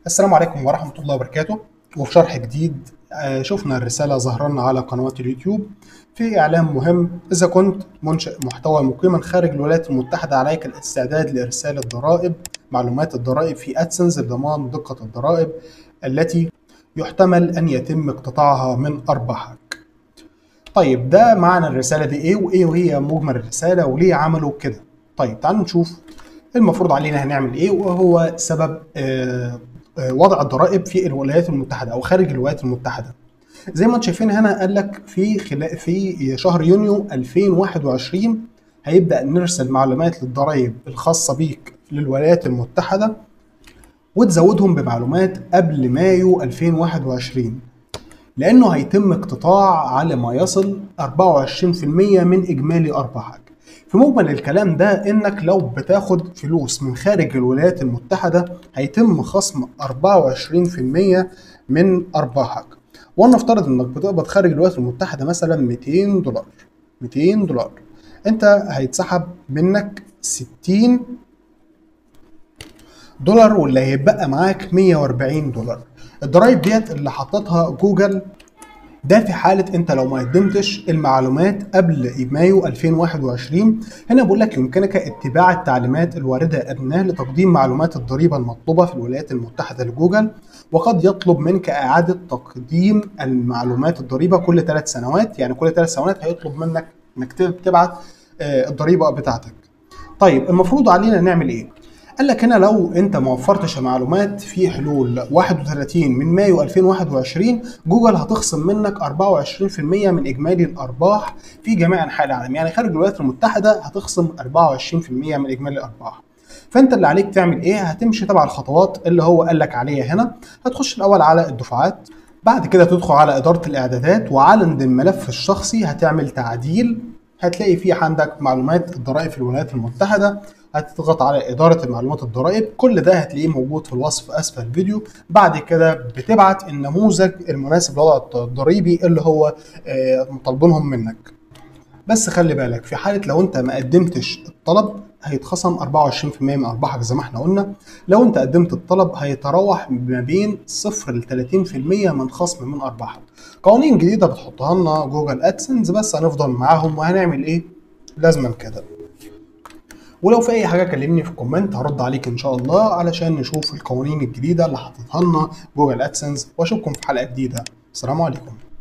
السلام عليكم ورحمة الله وبركاته وفي شرح جديد آه، شفنا الرسالة ظهر لنا على قنوات اليوتيوب في إعلان مهم إذا كنت منشئ محتوى مقيما خارج الولايات المتحدة عليك الاستعداد لإرسال الضرائب معلومات الضرائب في أدسنس لضمان دقة الضرائب التي يحتمل أن يتم اقتطاعها من أرباحك طيب ده معنى الرسالة دي إيه وإيه وهي مجمل الرسالة وليه عملوا كده طيب تعالوا نشوف المفروض علينا هنعمل إيه وهو سبب آه وضع الضرائب في الولايات المتحده او خارج الولايات المتحده زي ما انتم شايفين هنا قال لك في خلال في شهر يونيو 2021 هيبدا نرسل معلومات للضرائب الخاصه بيك للولايات المتحده وتزودهم بمعلومات قبل مايو 2021 لانه هيتم اقتطاع على ما يصل 24% من اجمالي ارباحك في مجمل الكلام ده انك لو بتاخد فلوس من خارج الولايات المتحدة هيتم خصم 24% من ارباحك ولنفترض انك بتقبض خارج الولايات المتحدة مثلا 200 دولار 200 دولار انت هيتسحب منك 60 دولار واللي هيبقى معاك 140 دولار الضرايب ديت اللي حطتها جوجل ده في حالة انت لو ما قدمتش المعلومات قبل مايو 2021 هنا بقول لك يمكنك اتباع التعليمات الواردة أدناه لتقديم معلومات الضريبة المطلوبة في الولايات المتحدة لجوجل وقد يطلب منك إعادة تقديم المعلومات الضريبة كل ثلاث سنوات يعني كل ثلاث سنوات هيطلب منك انك تبعت الضريبة بتاعتك طيب المفروض علينا نعمل ايه؟ قال لك هنا لو انت ما وفرتش معلومات في حلول 31 من مايو 2021 جوجل هتخصم منك 24% من اجمالي الارباح في جميع انحاء العالم يعني خارج الولايات المتحده هتخصم 24% من اجمالي الارباح فانت اللي عليك تعمل ايه هتمشي تبع الخطوات اللي هو قال لك عليها هنا هتخش الاول على الدفعات بعد كده تدخل على اداره الاعدادات وعلى الملف الشخصي هتعمل تعديل هتلاقي فيه عندك معلومات الضرائب في الولايات المتحده هتضغط على إدارة المعلومات الضرائب كل ده هتلاقيه موجود في الوصف أسفل الفيديو بعد كده بتبعت النموذج المناسب للوضع الضريبي اللي هو مطالبينهم منك بس خلي بالك في حالة لو أنت ما قدمتش الطلب هيتخصم 24% من أرباحك زي ما احنا قلنا لو أنت قدمت الطلب هيتراوح ما بين 0 ل 30% من خصم من أرباحك قوانين جديدة بتحطها لنا جوجل أدسنس بس هنفضل معاهم وهنعمل إيه لازما كده ولو في اي حاجه كلمني في الكومنت هرد عليك ان شاء الله علشان نشوف القوانين الجديده اللي حاططها لنا جوجل ادسنس واشوفكم في حلقه جديده السلام عليكم